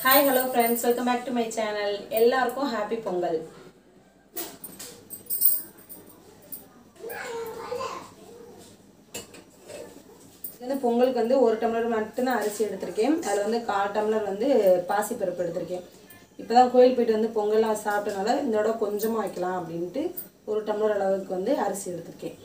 Hi hello friends welcome back to my channel எல்லாருக்கும் happy Pongal இது வந்து பொங்கலுக்கு வந்து ஒரு டம்ளர் மட்டும்தான் அரிசி எடுத்திருக்கேன் அதில் வந்து கால் டம்ளர் வந்து பாசிப்பருப்பு எடுத்திருக்கேன் இப்போ தான் கோயில் போயிட்டு வந்து பொங்கல்லாம் சாப்பிட்டனால இந்த தடவை கொஞ்சமாக வைக்கலாம் அப்படின்ட்டு ஒரு டம்ளர் அளவுக்கு வந்து அரிசி எடுத்திருக்கேன்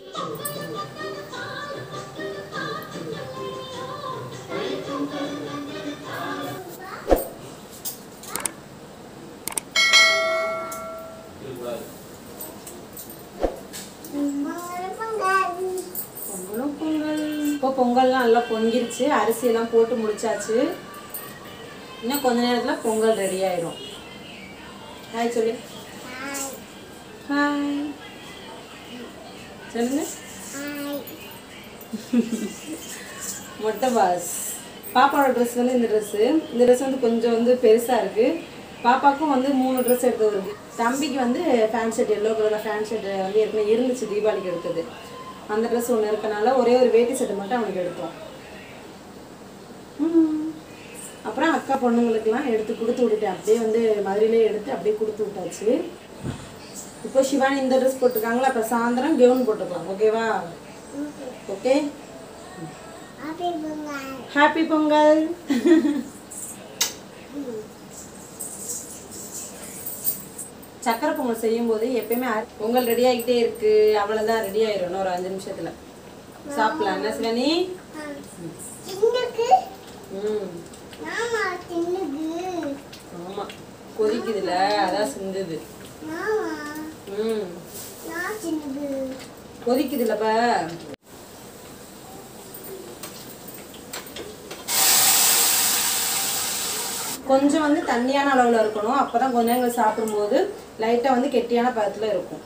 பொங்கலும் பொங்கல் இப்போ பொங்கல்லாம் நல்லா பொங்கிருச்சு அரிசியெல்லாம் போட்டு முடிச்சாச்சு இன்னும் கொஞ்ச நேரத்தில் பொங்கல் ரெடி ஆயிடும் ஹாய் சொல்லு ஹாய் சொல்லுங்க மொட்டை பாஸ் பாப்பாவோட ட்ரெஸ் வந்து இந்த ட்ரெஸ்ஸு இந்த ட்ரெஸ் வந்து கொஞ்சம் வந்து பெருசாக இருக்குது பாப்பாக்கும் வந்து மூணு ட்ரெஸ் எடுத்தது இருக்கு தம்பிக்கு வந்து ஃபேன் ஷர்ட் எல்லோ கலரில் ஃபேன் ஷர்ட் வந்து ஏற்கனவே இருந்துச்சு தீபாவளிக்கு எடுத்தது அந்த ட்ரெஸ் ஒன்று இருக்கனால ஒரே ஒரு வேட்டி செட்டு மட்டும் அவனுக்கு எடுத்தோம் ம். அப்புறம் அக்கா பொண்ணுங்களுக்கெல்லாம் எடுத்து கொடுத்து விட்டுட்டேன் அப்படியே வந்து மதுரையிலே எடுத்து அப்படியே கொடுத்து விட்டாச்சு இப்போ சிவானி இந்த ட்ரெஸ் போட்டிருக்காங்களா அப்போ சாயந்தரம் கெவுன் போட்டுக்கலாம் ஓகேவா ஓகே ஹாப்பி பொங்கல் சக்கரை பொங்கல் செய்யும்போது எப்பயுமே அரி- பொங்கல் ரெடி ஆகிட்டே இருக்கு அவ்வளோதான் ரெடி ஆயிரும் இன்னும் ஒரு அஞ்சு நிமிஷத்துல சாப்பிடலாம் என்ன சிவானி ம் ஆமா கொதிக்குதுல அதான் சிந்துது ம் கொதிக்குதுல்லப்ப கொஞ்சம் வந்து தண்ணியான அளவில் இருக்கணும் அப்போ தான் கொஞ்ச நேரங்கள் சாப்பிடும்போது லைட்டாக வந்து கெட்டியான பதத்தில் இருக்கும்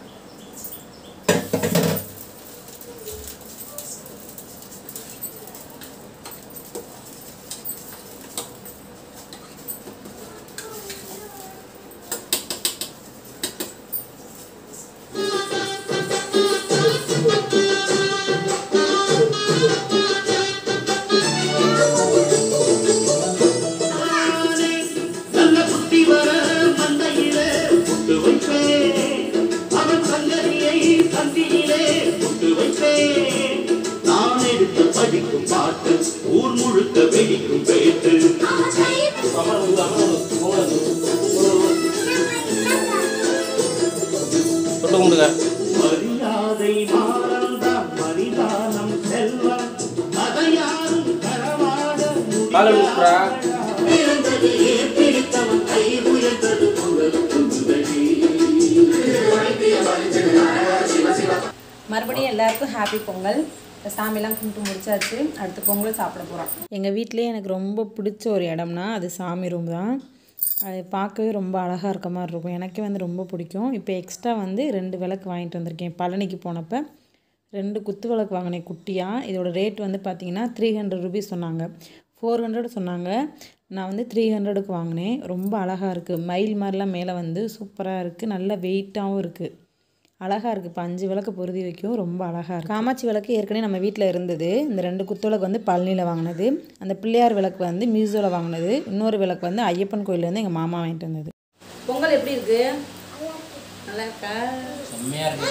நல்ல புத்தி வர மந்தையில புட்டு வைப்பேன் அவன் சங்கதியை சந்தியிலே புட்டு வைப்பேன் நான் எடுத்து படிக்கும் பாட்டு ஊர் முழுக்க வெடிக்கும் பேட்டு மரியாதை மாறந்தான் மரிதானம் செல்வம் அதை யாரும் களவாட முடியாது பிறந்தது ஏற்பிடித்தவன் கை உயர்ந்தது புகழ் புகுதடி. மறுபடியும் எல்லாருக்கும் ஹாப்பி பொங்கல் இப்ப சாமிலாம் கும்பிட்டு முடிச்சாச்சு அடுத்து பொங்கல் சாப்பிட போகிறோம் எங்கள் வீட்டிலே எனக்கு ரொம்ப பிடிச்ச ஒரு இடம்னா அது சாமி ரூம் தான் அது பார்க்கவே ரொம்ப அழகாக இருக்க மாதிரி இருக்கும் எனக்கே வந்து ரொம்ப பிடிக்கும் இப்போ எக்ஸ்ட்ரா வந்து ரெண்டு விளக்கு வாங்கிட்டு வந்திருக்கேன் பழனிக்கு போனப்போ ரெண்டு குத்து விளக்கு வாங்கினேன் குட்டியாக இதோட ரேட் வந்து பார்த்தீங்கன்னா த்ரீ ஹண்ட்ரட் ருபீஸ் சொன்னாங்க ஃபோர் ஹண்ட்ரட் சொன்னாங்க நான் வந்து த்ரீ ஹண்ட்ரடுக்கு வாங்கினேன் ரொம்ப அழகாக இருக்குது மயில் மாதிரிலாம் மேலே வந்து சூப்பராக இருக்குது நல்ல வெயிட்டாகவும் இருக்குது அழகாக இருக்குது இப்போ அஞ்சு விளக்கு பொருதி வைக்கும் ரொம்ப அழகாக இருக்குது காமாட்சி விளக்கு ஏற்கனவே நம்ம வீட்டில் இருந்தது இந்த ரெண்டு குத்து விளக்கு வந்து பழனியில் வாங்கினது அந்த பிள்ளையார் விளக்கு வந்து மியூசியோவில் வாங்கினது இன்னொரு விளக்கு வந்து ஐயப்பன் கோயில்ல வந்து எங்கள் மாமா வாங்கிட்டு வந்தது பொங்கல் எப்படி இருக்கு நல்லா இருக்கா செம்மையா இருக்கு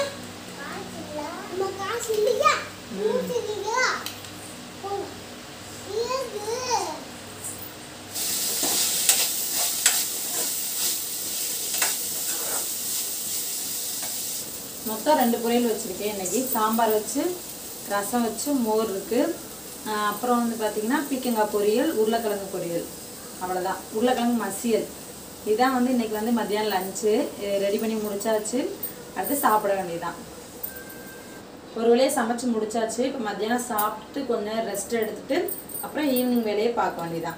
மொத்தம் ரெண்டு பொரியல் வச்சுருக்கேன் இன்னைக்கு சாம்பார் வச்சு ரசம் வச்சு மோர் இருக்குது அப்புறம் வந்து பார்த்திங்கன்னா பீக்கங்காய் பொரியல் உருளைக்கிழங்கு பொரியல் அவ்வளோதான் உருளைக்கிழங்கு மசியல் இதுதான் வந்து இன்னைக்கு வந்து மத்தியானம் லஞ்சு ரெடி பண்ணி முடிச்சாச்சு அடுத்து சாப்பிட வேண்டியதுதான் ஒரு வேலையை சமைச்சு முடிச்சாச்சு இப்போ மத்தியானம் சாப்பிட்டு கொஞ்ச நேரம் ரெஸ்ட் எடுத்துட்டு அப்புறம் ஈவினிங் வேலையை பார்க்க வேண்டியதுதான்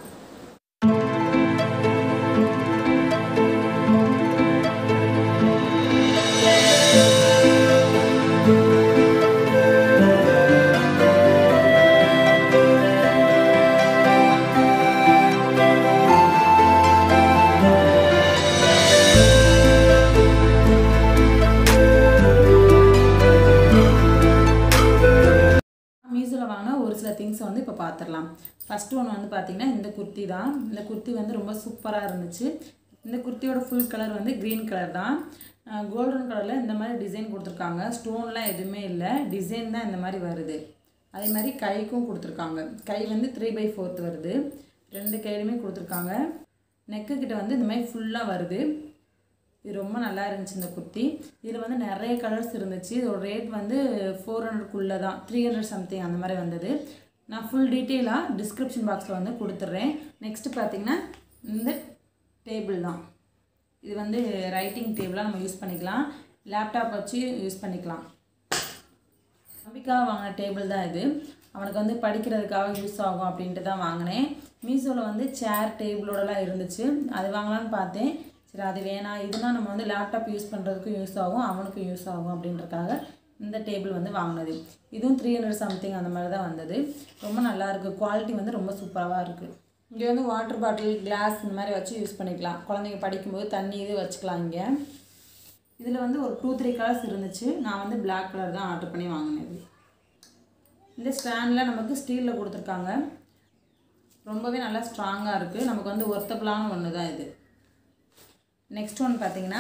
மீசோல மீஷோவில் வாங்கின ஒரு சில திங்ஸை வந்து இப்போ பார்த்துடலாம் ஃபஸ்ட்டு ஒன்று வந்து பார்த்திங்கன்னா இந்த குர்த்தி தான் இந்த குர்த்தி வந்து ரொம்ப சூப்பராக இருந்துச்சு இந்த குர்த்தியோட ஃபுல் கலர் வந்து க்ரீன் கலர் தான் கோல்டன் கலரில் இந்த மாதிரி டிசைன் கொடுத்துருக்காங்க ஸ்டோன்லாம் எதுவுமே இல்லை டிசைன் தான் இந்த மாதிரி வருது அதே மாதிரி கைக்கும் கொடுத்துருக்காங்க கை வந்து த்ரீ பை ஃபோர்த் வருது ரெண்டு கையிலுமே கொடுத்துருக்காங்க நெக்கு கிட்ட வந்து இந்த மாதிரி ஃபுல்லாக வருது இது ரொம்ப நல்லா இருந்துச்சு இந்த குர்த்தி இதில் வந்து நிறைய கலர்ஸ் இருந்துச்சு இதோட ரேட் வந்து ஃபோர் ஹண்ட்ரட்குள்ளே தான் த்ரீ ஹண்ட்ரட் சம்திங் அந்த மாதிரி வந்தது நான் ஃபுல் டீட்டெயிலாக டிஸ்கிரிப்ஷன் பாக்ஸில் வந்து கொடுத்துட்றேன் நெக்ஸ்ட்டு பார்த்தீங்கன்னா இந்த டேபிள் தான் இது வந்து ரைட்டிங் டேபிளாக நம்ம யூஸ் பண்ணிக்கலாம் லேப்டாப் வச்சு யூஸ் பண்ணிக்கலாம் நம்பிக்காக வாங்கின டேபிள் தான் இது அவனுக்கு வந்து படிக்கிறதுக்காக யூஸ் ஆகும் அப்படின்ட்டு தான் வாங்கினேன் மீஷோவில் வந்து சேர் டேபிளோடலாம் இருந்துச்சு அது வாங்கலாம்னு பார்த்தேன் சரி அது வேணாம் இதுனா நம்ம வந்து லேப்டாப் யூஸ் பண்ணுறதுக்கும் யூஸ் ஆகும் அவனுக்கும் யூஸ் ஆகும் அப்படின்றக்காக இந்த டேபிள் வந்து வாங்கினது இதுவும் த்ரீ ஹண்ட்ரட் சம்திங் அந்த மாதிரி தான் வந்தது ரொம்ப நல்லா இருக்குது குவாலிட்டி வந்து ரொம்ப சூப்பராக இருக்குது இங்கே வந்து வாட்டர் பாட்டில் கிளாஸ் இந்த மாதிரி வச்சு யூஸ் பண்ணிக்கலாம் குழந்தைங்க படிக்கும்போது தண்ணி இது வச்சுக்கலாம் இங்கே இதில் வந்து ஒரு டூ த்ரீ கலர்ஸ் இருந்துச்சு நான் வந்து Black கலர் தான் ஆர்டர் பண்ணி வாங்கினது இந்த ஸ்டாண்டில் நமக்கு ஸ்டீலில் கொடுத்துருக்காங்க ரொம்பவே நல்லா ஸ்ட்ராங்காக இருக்குது நமக்கு வந்து ஒர்த்தபிளான ஒன்று தான் இது நெக்ஸ்ட் ஒன் பார்த்தீங்கன்னா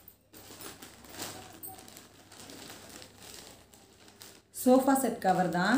சோஃபா செட் கவர் தான்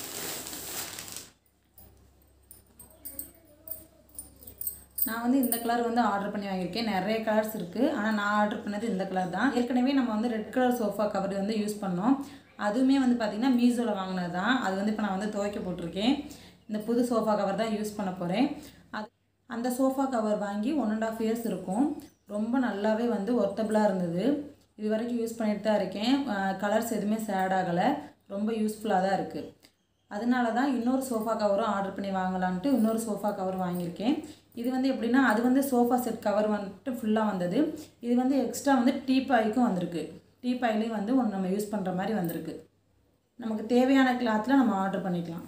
நான் வந்து இந்த கலர் வந்து ஆர்டர் பண்ணி வாங்கியிருக்கேன் நிறைய கலர்ஸ் இருக்குது ஆனால் நான் ஆர்டர் பண்ணது இந்த கலர் தான் ஏற்கனவே நம்ம வந்து ரெட் கலர் சோஃபா கவர் வந்து யூஸ் பண்ணோம் அதுவுமே வந்து பார்த்திங்கன்னா மீஷோவில் வாங்கினது தான் அது வந்து இப்போ நான் வந்து துவைக்க போட்டிருக்கேன் இந்த புது சோஃபா கவர் தான் யூஸ் பண்ண போகிறேன் அது அந்த சோஃபா கவர் வாங்கி ஒன் அண்ட் ஆஃப் இயர்ஸ் இருக்கும் ரொம்ப நல்லாவே வந்து ஒர்த்தபிளாக இருந்தது இது வரைக்கும் யூஸ் பண்ணிட்டு தான் இருக்கேன் கலர்ஸ் எதுவுமே சேட் ஆகலை ரொம்ப யூஸ்ஃபுல்லாக தான் இருக்குது அதனால தான் இன்னொரு சோஃபா கவரும் ஆர்டர் பண்ணி வாங்கலான்ட்டு இன்னொரு சோஃபா கவர் வாங்கியிருக்கேன் இது வந்து எப்படின்னா அது வந்து சோஃபா செட் கவர் வந்துட்டு ஃபுல்லாக வந்தது இது வந்து எக்ஸ்ட்ரா வந்து டீப்பாய்க்கும் வந்திருக்கு டீப்பாயிலையும் வந்து ஒன்று நம்ம யூஸ் பண்ணுற மாதிரி வந்திருக்கு நமக்கு தேவையான கிளாத்தில் நம்ம ஆர்டர் பண்ணிக்கலாம்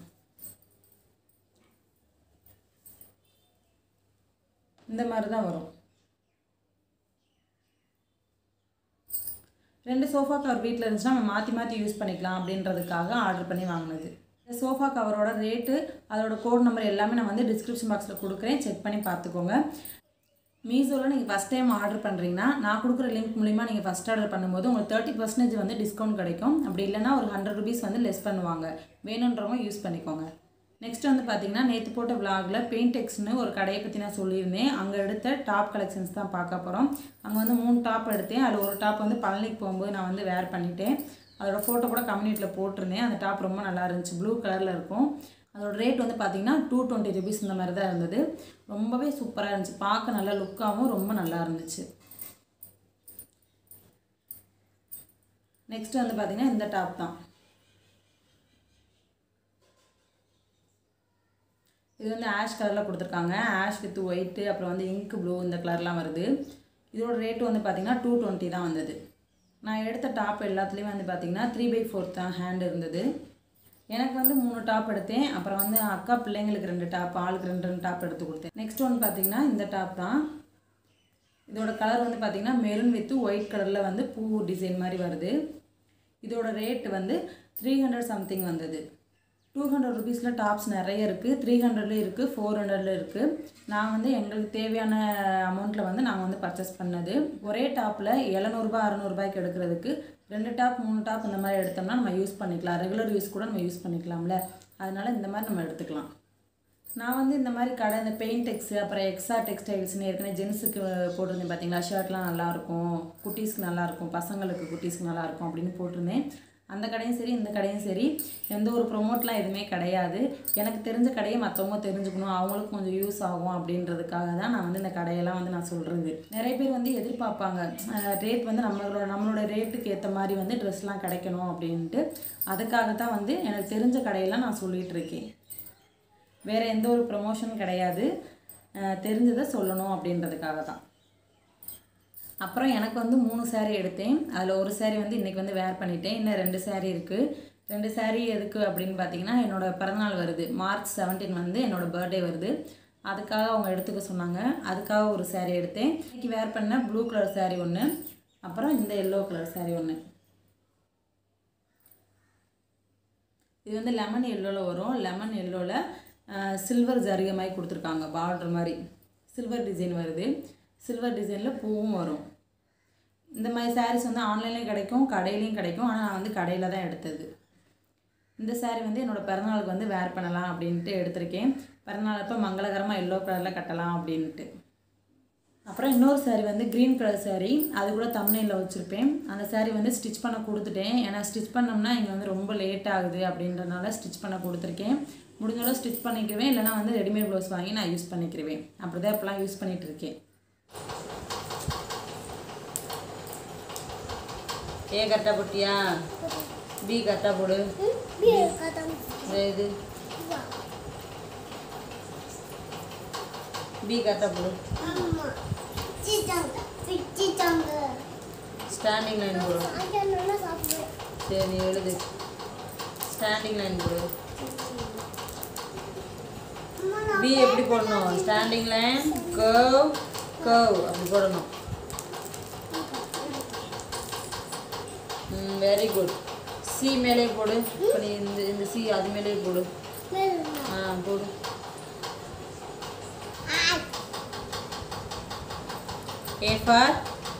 இந்த மாதிரி தான் வரும் ரெண்டு சோஃபா கவர் வீட்டில் இருந்துச்சுன்னா நம்ம மாற்றி மாற்றி யூஸ் பண்ணிக்கலாம் அப்படின்றதுக்காக ஆர்டர் பண்ணி வாங்கினது இந்த சோஃபா கவரோட ரேட்டு அதோட கோட் நம்பர் எல்லாமே நான் வந்து டிஸ்கிரிப்ஷன் பாக்ஸில் கொடுக்குறேன் செக் பண்ணி பார்த்துக்கோங்க மீஷோவில் நீங்கள் ஃபஸ்ட் டைம் ஆர்டர் பண்ணுறீங்கன்னா நான் கொடுக்குற லிங்க் மூலிமா நீங்கள் ஃபஸ்ட் ஆர்டர் பண்ணும்போது உங்களுக்கு தேர்ட்டி பர்சன்டேஜ் வந்து டிஸ்கவுண்ட் கிடைக்கும் அப்படி இல்லைன்னா ஒரு ஹண்ட்ரட் ருபீஸ் வந்து லெஸ் பண்ணுவாங்க வேணுன்றவங்க யூஸ் பண்ணிக்கோங்க நெக்ஸ்ட் வந்து பார்த்தீங்கன்னா நேற்று போட்ட விலாகில் பெயிண்டெக்ஸ்னு ஒரு கடையை பற்றி நான் சொல்லியிருந்தேன் அங்கே எடுத்த டாப் கலெக்ஷன்ஸ் தான் பார்க்க போகிறோம் அங்கே வந்து மூணு டாப் எடுத்தேன் அதில் ஒரு டாப் வந்து பழனிக்கு போகும்போது நான் வந்து வேர் பண்ணிட்டேன் அதோட ஃபோட்டோ கூட கம்யூனிட்டியில் போட்டிருந்தேன் அந்த டாப் ரொம்ப நல்லா இருந்துச்சு ப்ளூ கலரில் இருக்கும் அதோட ரேட் வந்து பார்த்தீங்கன்னா டூ டுவெண்ட்டி ருபீஸ் இந்த மாதிரி தான் இருந்தது ரொம்பவே சூப்பராக இருந்துச்சு பார்க்க நல்லா லுக்காகவும் ரொம்ப நல்லா இருந்துச்சு நெக்ஸ்ட் வந்து பார்த்தீங்கன்னா இந்த டாப் தான் இது வந்து ஆஷ் கலரில் கொடுத்துருக்காங்க ஆஷ் வித் ஒயிட்டு அப்புறம் வந்து இங்க் ப்ளூ இந்த கலர்லாம் வருது இதோட ரேட்டு வந்து பார்த்தீங்கன்னா டூ டுவெண்ட்டி தான் வந்தது நான் எடுத்த டாப் எல்லாத்துலேயுமே வந்து பார்த்தீங்கன்னா த்ரீ பை ஃபோர்த் தான் ஹேண்ட் இருந்தது எனக்கு வந்து மூணு டாப் எடுத்தேன் அப்புறம் வந்து அக்கா பிள்ளைங்களுக்கு ரெண்டு டாப் ஆளுக்கு ரெண்டு ரெண்டு டாப் எடுத்து கொடுத்தேன் நெக்ஸ்ட் ஒன் பார்த்தீங்கன்னா இந்த டாப் தான் இதோட கலர் வந்து பார்த்தீங்கன்னா மெரூன் வித் ஒயிட் கலரில் வந்து பூ டிசைன் மாதிரி வருது இதோட ரேட் வந்து த்ரீ ஹண்ட்ரட் சம்திங் வந்தது டூ ஹண்ட்ரட் ருபீஸில் டாப்ஸ் நிறைய இருக்குது த்ரீ ஹண்ட்ரட்லேயும் இருக்குது ஃபோர் ஹண்ட்ரட்ல இருக்குது நான் வந்து எங்களுக்கு தேவையான அமௌண்ட்டில் வந்து நாங்கள் வந்து பர்ச்சேஸ் பண்ணது ஒரே டாப்பில் எழுநூறுபா அறநூறுபாய்க்கு எடுக்கிறதுக்கு ரெண்டு டாப் மூணு டாப் இந்த மாதிரி எடுத்தோம்னா நம்ம யூஸ் பண்ணிக்கலாம் ரெகுலர் யூஸ் கூட நம்ம யூஸ் பண்ணிக்கலாம்ல அதனால இந்த மாதிரி நம்ம எடுத்துக்கலாம் நான் வந்து இந்த மாதிரி கடை இந்த பெயிண்டெக்ஸு அப்புறம் எக்ஸா டெக்ஸ்டைல்ஸ்னு ஏற்கனவே ஜென்ஸுக்கு போட்டிருந்தேன் பார்த்தீங்களா ஷர்ட்லாம் நல்லாயிருக்கும் குட்டீஸ்க்கு நல்லாயிருக்கும் பசங்களுக்கு குட்டீஸ்க்கு நல்லாயிருக்கும் அப்படின்னு போட்டிருந்தேன் அந்த கடையும் சரி இந்த கடையும் சரி எந்த ஒரு ப்ரொமோட்லாம் எதுவுமே கிடையாது எனக்கு தெரிஞ்ச கடையை மற்றவங்க தெரிஞ்சுக்கணும் அவங்களுக்கும் கொஞ்சம் யூஸ் ஆகும் அப்படின்றதுக்காக தான் நான் வந்து இந்த கடையெல்லாம் வந்து நான் சொல்கிறது நிறைய பேர் வந்து எதிர்பார்ப்பாங்க ரேட் வந்து நம்மளோட நம்மளோட ரேட்டுக்கு ஏற்ற மாதிரி வந்து ட்ரெஸ்லாம் கிடைக்கணும் அப்படின்ட்டு அதுக்காக தான் வந்து எனக்கு தெரிஞ்ச கடையெல்லாம் நான் சொல்லிகிட்டு இருக்கேன் வேறு எந்த ஒரு ப்ரொமோஷனும் கிடையாது அஹ் தெரிஞ்சதை சொல்லணும் அப்படின்றதுக்காக தான் அப்புறம் எனக்கு வந்து மூணு saree எடுத்தேன் அதில் ஒரு saree வந்து இன்றைக்கி வந்து வேர் பண்ணிட்டேன் இன்னும் ரெண்டு saree இருக்குது ரெண்டு saree எதுக்கு அப்படின்னு பார்த்தீங்கன்னா என்னோடய பிறந்தநாள் வருது மார்ச் 17 வந்து என்னோடய பர்த்டே வருது அதுக்காக அவங்க எடுத்துக்க சொன்னாங்க அதுக்காக ஒரு saree எடுத்தேன் இன்னைக்கு வேர் பண்ண ப்ளூ கலர் saree ஒன்று அப்புறம் இந்த எல்லோ கலர் saree ஒன்று இது வந்து லெமன் எல்லோவில் வரும் லெமன் எல்லோவில் சில்வர் ஜரிகை மாதிரி கொடுத்துருக்காங்க பார்டர் மாதிரி சில்வர் டிசைன் வருது சில்வர் டிசைனில் பூவும் வரும் இந்த மாதிரி sarees வந்து ஆன்லைன்லேயும் கிடைக்கும் கடையிலையும் கிடைக்கும் ஆனால் நான் வந்து கடையில் தான் எடுத்தது இந்த saree வந்து என்னோட பிறந்தநாளுக்கு வந்து வேர் பண்ணலாம் அப்படின்ட்டு எடுத்திருக்கேன் பிறந்தநாள் அப்போ மங்களகரமாக எல்லோ கலரில் கட்டலாம் அப்படின்ட்டு அப்புறம் இன்னொரு saree வந்து க்ரீன் கலர் saree அது கூட தமிழில் வச்சுருப்பேன் அந்த saree வந்து ஸ்டிச் பண்ண கொடுத்துட்டேன் ஏன்னா ஸ்டிச் பண்ணோம்னா இங்கே வந்து ரொம்ப லேட் ஆகுது அப்படின்றனால ஸ்டிச் பண்ண கொடுத்துருக்கேன் முடிஞ்சளவு ஸ்டிச் பண்ணிக்குவேன் இல்லைனா வந்து ரெடிமேட் ப்ளவுஸ் வாங்கி நான் யூஸ் பண்ணிக்கிருவேன் அப்படி தான் இப்போலாம் யூஸ் பண்ணிகிட்டு இருக்கேன் ஏ கரெக்டாக போட்டியா பி கரெக்டாக போடு இந்த இது பி கரெக்டாக போடு ஸ்டாண்டிங் லைன் போடு சரி நீ எழுது ஸ்டாண்டிங் லைன் போடு பி எப்படி போடணும் ஸ்டாண்டிங் லைன் கர்வ் கர்வ் அப்படி போடணும் ம் வெரி குட் சி மேலே போடு இப்போ நீ இந்த இந்த சி அது மேலே போடு ஆ போடு ஏ ஃபார்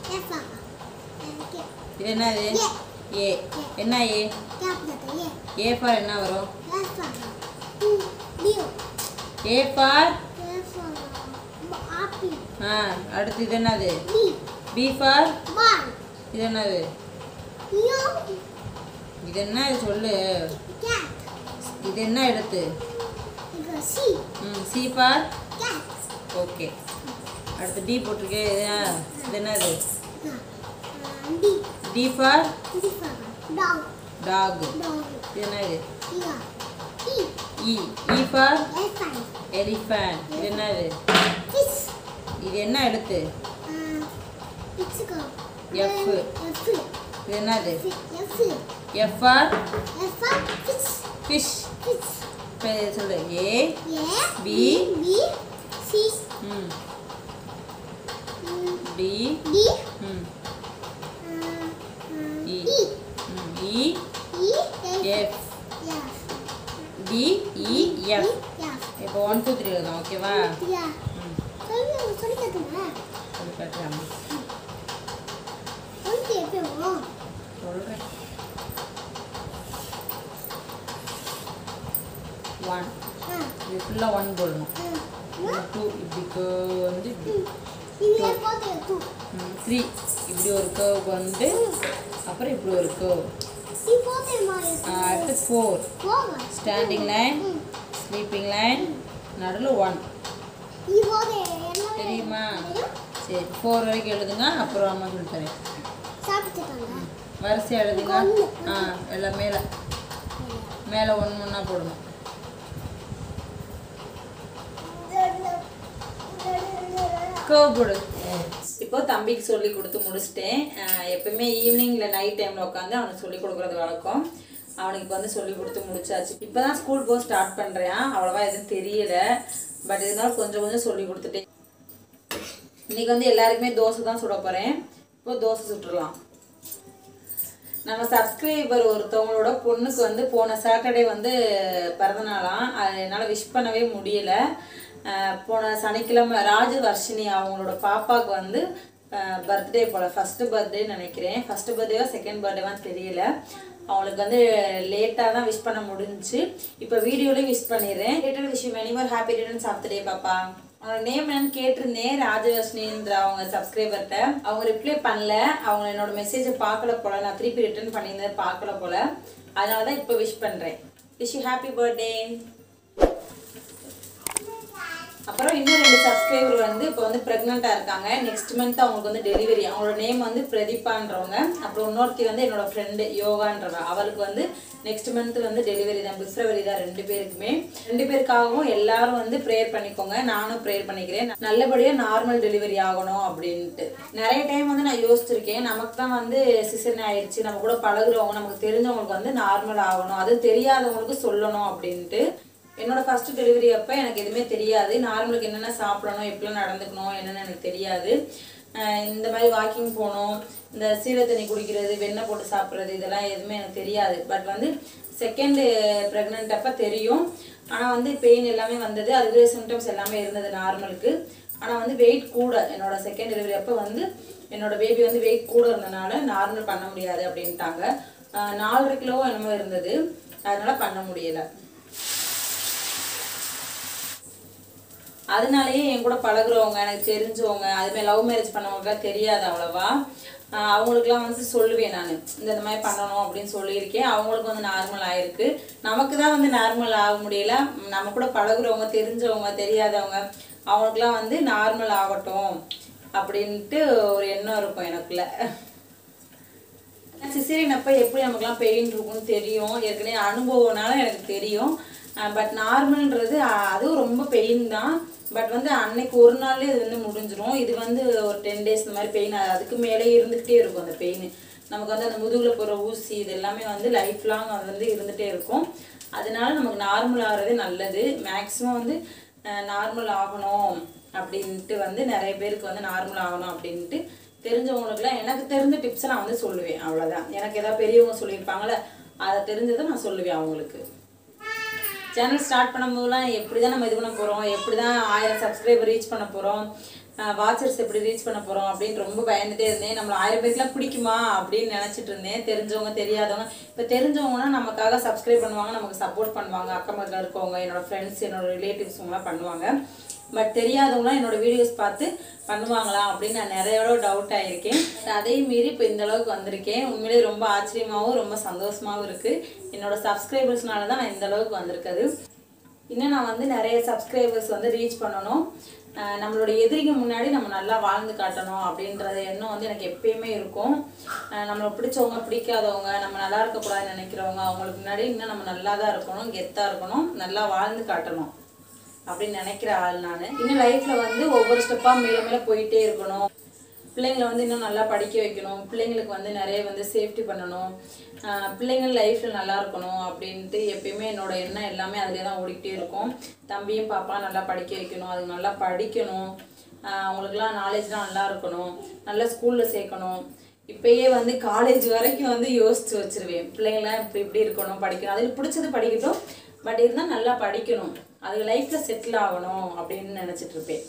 இது என்னது ஏ என்ன ஏ ஏ ஃபார் என்ன வரும் ஏ ஃபார் ஆ அடுத்து இது என்னது பி ஃபார் இது என்னது இது என்ன இது சொல்லு இது என்ன எழுத்து ம் சி ஃபார் ஓகே அடுத்து டி போட்டிருக்கே இது என்ன- இது என்னது டி ஃபார் டாக் இது என்னது இ இ ஃபார் எலிஃபேண்ட் இது என்னது இது என்ன எழுத்து F. இது என்னது எஃப் ஃபார் ஃபிஷ் இப்போ சொல்லு ஏ B. ம் டி ம் இ ம் E F D E F இப்போ ஒன் டூ த்ரீ எழுதலாம் ஓகேவா ம் சொல்லி காட்டுறாமா சொல்கிறேன் ஒன் இது ஃபுல்லாக ஒன் போடணும் டூ இப்படி curve வந்து த்ரீ இப்படி ஒரு கர்வ் வந்து அப்புறம் இப்படி ஒரு கர்வ் அடுத்து four standing line sleeping line நடுவில் ஒன் தெரியுமா சரி ஃபோர் வரைக்கும் எழுதுங்க அப்புறம் அம்மா சொல்லி தரேன் வரிசையாக எழுதுங்க ஆ எல்லாம் மேலே மேலே ஒன்று ஒன்றா போடணும் கர்வ் போடு இப்போ தம்பிக்கு சொல்லி கொடுத்து முடிச்சிட்டேன் அஹ் எப்பவுமே ஈவினிங் இல்லை நைட் டைமில் உட்காந்து அவனுக்கு சொல்லி கொடுக்குறது வழக்கம் அவனுக்கு இப்போ வந்து சொல்லி கொடுத்து முடிச்சாச்சு இப்போ தான் ஸ்கூல் போக ஸ்டார்ட் பண்ணுறேன் அவ்வளோவா எதுவும் தெரியல பட் இருந்தாலும் கொஞ்சம் கொஞ்சம் சொல்லி கொடுத்துட்டேன் இன்னைக்கு வந்து எல்லாருக்குமே தோசை தான் சுட போகிறேன் இப்போ தோசை சுட்டுடலாம் நம்ம சப்ஸ்கிரைபர் ஒருத்தவங்களோட பொண்ணுக்கு வந்து போன சாட்டர்டே வந்து பிறந்தநாளாம் அது என்னால் விஷ் பண்ணவே முடியல அஹ் போன சனிக்கிழமை ராஜ வர்ஷினி அவங்களோட பாப்பாவுக்கு வந்து பர்த்டே போல் ஃபஸ்ட்டு பர்த்டே நினைக்கிறேன் ஃபஸ்ட்டு பர்த்டேவா செகண்ட் பர்த்டேவான்னு தெரியல அவங்களுக்கு வந்து லேட்டாக தான் விஷ் பண்ண முடிஞ்சுச்சு இப்போ வீடியோலேயும் விஷ் பண்ணிடுறேன் லேட்டட் விஷயம் many more happy returns of day பாப்பா அவங்களோட நேம் என்னன்னு கேட்டிருந்தேன் ராஜவர்ஷினின்ற அவங்க சப்ஸ்கிரைபர்கிட்ட அவங்க ரிப்ளை பண்ணல அவங்க என்னோட மெசேஜை பார்க்கல போல நான் திருப்பி ரிட்டர்ன் பண்ணியிருந்தேன் பார்க்கல போல அதனால தான் இப்போ விஷ் பண்ணுறேன் விஷ் யூ ஹாப்பி பர்த்டே அப்புறம் இன்னும் ரெண்டு சப்ஸ்கிரைபர் வந்து இப்போ வந்து ப்ரெக்னெண்ட்டாக இருக்காங்க நெக்ஸ்ட் மந்த் அவங்களுக்கு வந்து டெலிவரி அவங்களோட நேம் வந்து பிரதீபான்றவங்க அப்புறம் இன்னொருத்தி வந்து என்னோட ஃப்ரெண்டு யோகான்றவங்க அவளுக்கு வந்து நெக்ஸ்ட் மந்த் வந்து டெலிவரி தான் பிப்ரவரி தான் ரெண்டு பேருக்குமே ரெண்டு பேருக்காகவும் எல்லாரும் வந்து ப்ரேயர் பண்ணிக்கோங்க நானும் ப்ரேயர் பண்ணிக்கிறேன் நல்லபடியாக நார்மல் டெலிவரி ஆகணும் அப்படின்ட்டு நிறைய டைம் வந்து நான் யோசிச்சிருக்கேன் நமக்கு தான் வந்து சிசன் ஆயிடுச்சு நம்ம கூட பழகுறவங்க நமக்கு தெரிஞ்சவங்களுக்கு வந்து நார்மல் ஆகணும் அது தெரியாதவங்களுக்கு சொல்லணும் அப்படின்ட்டு என்னோட ஃபர்ஸ்ட் டெலிவரி அப்போ எனக்கு எதுவுமே தெரியாது நார்மலுக்கு என்னென்ன சாப்பிடணும் எப்படிலாம் நடந்துக்கணும் என்னென்னு எனக்கு தெரியாது அஹ் இந்த மாதிரி வாக்கிங் போகணும் இந்த சீரக தண்ணி குடிக்கிறது வெண்ணெய் போட்டு சாப்பிட்றது இதெல்லாம் எதுவுமே எனக்கு தெரியாது பட் வந்து செகண்டு ப்ரெக்னென்ட் அப்போ தெரியும் ஆனால் வந்து பெயின் எல்லாமே வந்தது அதுவே சிம்டம்ஸ் எல்லாமே இருந்தது நார்மலுக்கு ஆனால் வந்து வெயிட் கூட என்னோட செகண்ட் டெலிவரி அப்போ வந்து என்னோட பேபி வந்து வெயிட் கூட இருந்தனால நார்மல் பண்ண முடியாது அப்படின்ட்டாங்க அஹ் நாலரை கிலோ என்னமோ இருந்தது அதனால பண்ண முடியலை அதனாலயே என் கூட பழகுறவங்க எனக்கு தெரிஞ்சவங்க அதுமாதிரி லவ் மேரேஜ் பண்ணவங்களுக்குலாம் தெரியாது அவ்வளவா ஆஹ் அவங்களுக்குலாம் வந்து சொல்லுவேன் நான் இந்த இந்த மாதிரி பண்ணணும் அப்படின்னு சொல்லியிருக்கேன் அவங்களுக்கு வந்து நார்மல் ஆயிருக்கு நமக்கு தான் வந்து நார்மல் ஆக முடியல நம்ம கூட பழகுறவங்க தெரிஞ்சவங்க தெரியாதவங்க அவங்களுக்குலாம் வந்து நார்மல் ஆகட்டும் அப்படின்ட்டு ஒரு எண்ணம் இருக்கும் எனக்குள்ள சிசேரியன் அப்போ எப்படி நமக்குலாம் பெயின் இருக்கும்னு தெரியும் ஏற்கனவே அனுபவம்னால எனக்கு தெரியும் பட் நார்மல்ன்றது அதுவும் ரொம்ப பெயின் தான் பட் வந்து அன்னைக்கு ஒரு நாள்லேயே அது வந்து முடிஞ்சிரும் இது வந்து ஒரு டென் டேஸ் இந்த மாதிரி பெயின் அதுக்கு மேலே இருந்துக்கிட்டே இருக்கும் அந்த பெயின் நமக்கு வந்து அந்த முதுகில் போகிற ஊசி இது எல்லாமே வந்து லைஃப் லாங் அது வந்து இருந்துகிட்டே இருக்கும் அதனால நமக்கு நார்மல் ஆகிறதே நல்லது மேக்ஸிமம் வந்து நார்மல் ஆகணும் அப்படின்ட்டு வந்து நிறைய பேருக்கு வந்து நார்மல் ஆகணும் அப்படின்ட்டு தெரிஞ்சவங்களுக்குலாம் எனக்கு தெரிஞ்ச டிப்ஸை நான் வந்து சொல்லுவேன் அவ்வளோதான் எனக்கு ஏதாவது பெரியவங்க சொல்லியிருப்பாங்களே அதை தெரிஞ்சதை நான் சொல்லுவேன் அவங்களுக்கு சேனல் ஸ்டார்ட் பண்ணும்போதெல்லாம் எப்படி தான் நம்ம இது பண்ண போகிறோம் எப்படி தான் ஆயிரம் சப்ஸ்கிரைபர் ரீச் பண்ண போகிறோம் வாட்சர்ஸ் எப்படி ரீச் பண்ண போகிறோம் அப்படின்னு ரொம்ப பயந்துட்டே இருந்தேன் நம்மளை ஆயிரம் பேருக்குலாம் பிடிக்குமா அப்படின்னு நினச்சிட்டு இருந்தேன் தெரிஞ்சவங்க தெரியாதவங்க இப்போ தெரிஞ்சவங்கன்னா நமக்காக சப்ஸ்கிரைப் பண்ணுவாங்க நமக்கு சப்போர்ட் பண்ணுவாங்க அக்கம் பக்கத்தில் இருக்கவங்க என்னோட ஃப்ரெண்ட்ஸ் என்னோட ரிலேட்டிவ்ஸுங்களாம் பண்ணுவாங்க பட் தெரியாதவங்களாம் என்னோட வீடியோஸ் பார்த்து பண்ணுவாங்களா அப்படின்னு நான் நிறைய டவுட் ஆகியிருக்கேன் அதையும் மீறி இப்போ இந்த அளவுக்கு வந்திருக்கேன் உண்மையிலேயே ரொம்ப ஆச்சரியமாகவும் ரொம்ப சந்தோஷமாகவும் இருக்குது என்னோட சப்ஸ்கிரைபர்ஸ்னால தான் நான் இந்த அளவுக்கு வந்திருக்குது இன்னும் நான் வந்து நிறைய சப்ஸ்கிரைபர்ஸ் வந்து ரீச் பண்ணணும் அஹ் நம்மளோட எதிரிக்கு முன்னாடி நம்ம நல்லா வாழ்ந்து காட்டணும் அப்படின்றது எண்ணம் வந்து எனக்கு எப்பயுமே இருக்கும் அஹ் நம்மளை பிடிச்சவங்க பிடிக்காதவங்க நம்ம நல்லா இருக்கக்கூடாதுன்னு நினைக்கிறவங்க அவங்களுக்கு முன்னாடி இன்னும் நம்ம நல்லா தான் இருக்கணும் கெத்தாக இருக்கணும் நல்லா வாழ்ந்து காட்டணும் அப்படின்னு நினைக்கிற ஆள் நான் இன்னும் லைஃப்பில் வந்து ஒவ்வொரு ஸ்டெப்பாக மேலே மேலே போயிட்டே இருக்கணும் பிள்ளைங்களை வந்து இன்னும் நல்லா படிக்க வைக்கணும் பிள்ளைங்களுக்கு வந்து நிறைய வந்து சேஃப்டி பண்ணணும் ஆஹ் பிள்ளைங்கள் லைஃப்பில் நல்லா இருக்கணும் அப்படின்ட்டு எப்பயுமே என்னோட எண்ணம் எல்லாமே அதிலே தான் ஓடிக்கிட்டே இருக்கும் தம்பியும் பாப்பா நல்லா படிக்க வைக்கணும் அது நல்லா படிக்கணும் ஆஹ் அவங்களுக்குலாம் நாலேஜ்லாம் நல்லா இருக்கணும் நல்ல ஸ்கூலில் சேர்க்கணும் இப்பயே வந்து காலேஜ் வரைக்கும் வந்து யோசிச்சு வச்சிருவேன் பிள்ளைங்களாம் இப்படி இப்படி இருக்கணும் படிக்கணும் அதில் பிடிச்சது படிக்கட்டும் பட் இருந்தால் நல்லா படிக்கணும் அது லைஃப்பில் செட்டில் ஆகணும் அப்படின்னு நினச்சிட்டு இருப்பேன்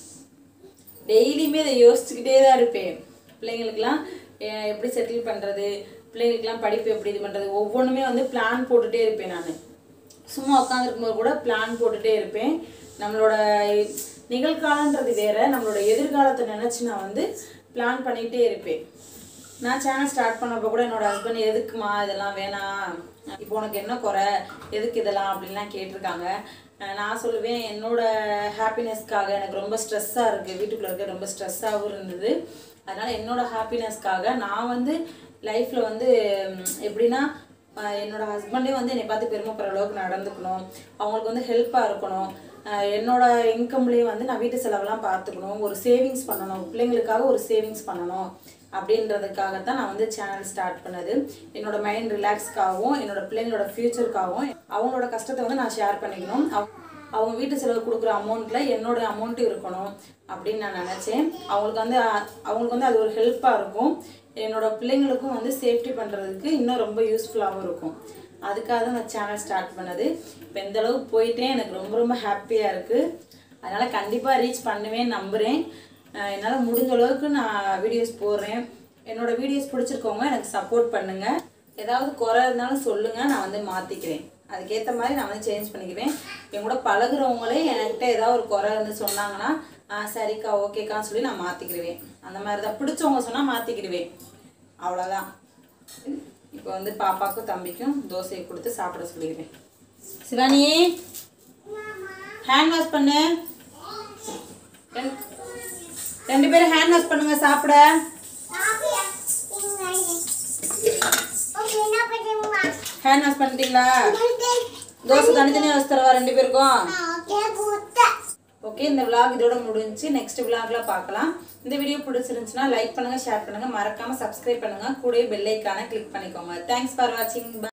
டெய்லியுமே இதை யோசிச்சுக்கிட்டே தான் இருப்பேன் பிள்ளைங்களுக்கெல்லாம் எ- எப்படி செட்டில் பண்ணுறது பிள்ளைங்களுக்கெல்லாம் படிப்பு எப்படி இது பண்ணுறது ஒவ்வொன்றுமே வந்து பிளான் போட்டுகிட்டே இருப்பேன் நான் சும்மா உட்காந்துருக்கும்போது கூட பிளான் போட்டுகிட்டே இருப்பேன் நம்மளோட நிகழ்காலன்றது வேற நம்மளோட எதிர்காலத்தை நினச்சி நான் வந்து பிளான் பண்ணிக்கிட்டே இருப்பேன் நான் சேனல் ஸ்டார்ட் பண்ணப்போ கூட என்னோட ஹஸ்பண்ட் எதுக்குமா இதெல்லாம் வேணாம் இப்போ உனக்கு என்ன குறை எதுக்கு இதெல்லாம் அப்படின்லாம் கேட்டிருக்காங்க அஹ் நான் சொல்லுவேன் என்னோட ஹாப்பினஸ்க்காக எனக்கு ரொம்ப ஸ்ட்ரெஸ்ஸாக இருக்குது வீட்டுக்குள்ளே இருக்க ரொம்ப ஸ்ட்ரெஸ்ஸாகவும் இருந்தது அதனால் என்னோட ஹாப்பினஸ்க்காக நான் வந்து லைஃப்பில் வந்து உம், எப்படின்னா அஹ் என்னோட ஹஸ்பண்டே வந்து என்னை பார்த்து பெருமைப்படுற அளவுக்கு நடந்துக்கணும் அவங்களுக்கு வந்து ஹெல்ப்பாக இருக்கணும் அஹ் என்னோட இன்கம்லேயே வந்து நான் வீட்டு செலவெல்லாம் பார்த்துக்கணும் ஒரு சேவிங்ஸ் பண்ணணும் பிள்ளைங்களுக்காக ஒரு சேவிங்ஸ் பண்ணணும் அப்படின்றதுக்காகத்தான் நான் வந்து சேனல் ஸ்டார்ட் பண்ணது என்னோட மைண்ட் ரிலாக்ஸ்க்காகவும் என்னோட பிள்ளைங்களோட ஃப்யூச்சருக்காகவும் அவங்களோட கஷ்டத்தை வந்து நான் ஷேர் பண்ணிக்கணும் அவ- அவங்க வீட்டு செலவு கொடுக்குற அமௌண்ட்டில் என்னோட அமௌண்ட்டும் இருக்கணும் அப்படின்னு நான் நினச்சேன் அவங்களுக்கு வந்து அ- அவங்களுக்கு வந்து அது ஒரு ஹெல்ப்பாக இருக்கும் என்னோட பிள்ளைங்களுக்கும் வந்து சேஃப்டி பண்ணுறதுக்கு இன்னும் ரொம்ப யூஸ்ஃபுல்லாகவும் இருக்கும் அதுக்காக தான் நான் சேனல் ஸ்டார்ட் பண்ணது இப்போ இந்த அளவுக்கு போயிட்டே எனக்கு ரொம்ப ரொம்ப ஹாப்பியாக இருக்குது அதனால் கண்டிப்பாக ரீச் பண்ணுவேன் நம்புகிறேன் என்னால் முடிஞ்ச அளவுக்கு நான் வீடியோஸ் போடுறேன் என்னோட வீடியோஸ் பிடிச்சிருக்கவங்க எனக்கு சப்போர்ட் பண்ணுங்கள் ஏதாவது குறை இருந்தாலும் சொல்லுங்கள் நான் வந்து மாற்றிக்கிறேன் அதுக்கேற்ற மாதிரி நான் வந்து சேஞ்ச் பண்ணிக்குவேன் என் கூட பழகுறவங்களே என்கிட்ட ஏதாவது ஒரு குறை இருந்து சொன்னாங்கன்னா ஆ சரிக்கா ஓகேக்கான்னு சொல்லி நான் மாற்றிக்கிடுவேன் அந்த மாதிரி தான் பிடிச்சவங்க சொன்னால் மாற்றிக்கிடுவேன் அவ்வளோதான் இப்போ வந்து பாப்பாக்கும் தம்பிக்கும் தோசையை கொடுத்து சாப்பிட சொல்லிடுவேன் சிவானி ஹேண்ட் வாஷ் பண்ணு ரெண்டு- ரெண்டு பேரும் ஹேண்ட் வாஷ் பண்ணுங்க சாப்பிட ஹேண்ட் வாஷ் பண்ணிட்டீங்களா தோசை தனித்தனியாக வச்சு தரவா ரெண்டு பேருக்கும் ஓகே இந்த vlog இதோட முடிஞ்சுச்சு நெக்ஸ்ட் vlogல பார்க்கலாம் இந்த வீடியோ பிடிச்சிருந்துச்சுன்னா லைக் பண்ணுங்க ஷேர் பண்ணுங்க மறக்காம சப்ஸ்கிரைப் பண்ணுங்க கூடவே பெல் ஐக்கானை கிளிக் பண்ணிக்கோங்க தேங்க்ஸ் ஃபார் வாட்சிங்